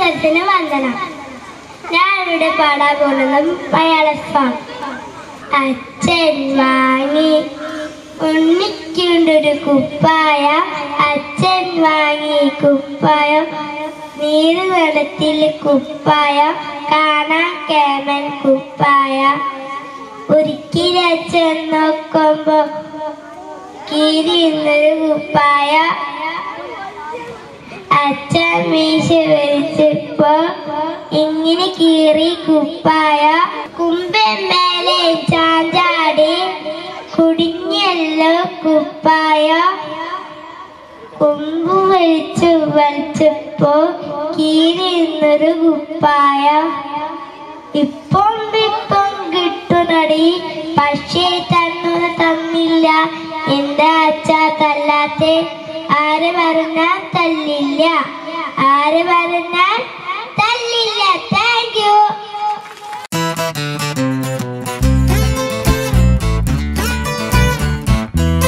കൂട്ടുകാരത്തിന് വന്ദനം ഞാൻ ഇവിടെ പാടാൻ പോകുന്നത് മലയാള സോങ് അച്ഛൻ വാങ്ങി ഉണ്ണിക്കൊണ്ടൊരു കുപ്പായ അച്ഛൻ വാങ്ങി കുപ്പായം നീല നിറത്തിൽ കുപ്പായ കാണാൻ കേമൻ കുപ്പായ ഒരിക്കലച്ഛൻ നോക്കുമ്പോ കീറിയുന്നൊരു കുപ്പായ അച്ഛൻ മീശ വരച്ചപ്പോ ഇങ്ങനെ കീറി കുപ്പായ കുമ്പൻ മേലെ ചാഞ്ചാടി കുടിഞ്ഞല്ലോ കുപ്പായ കൊമ്പ് വലിച്ചു വലിച്ചപ്പോ കീറിയുന്നൊരു കുപ്പായ ഇപ്പം ഇപ്പം കിട്ടുന്നടി പക്ഷേ തന്നു തന്നില്ല എന്താ അച്ഛാ തല്ലാത്തെ ആര് പറഞ്ഞാൽ തല്ലില്ല ആര് പറഞ്ഞാൽ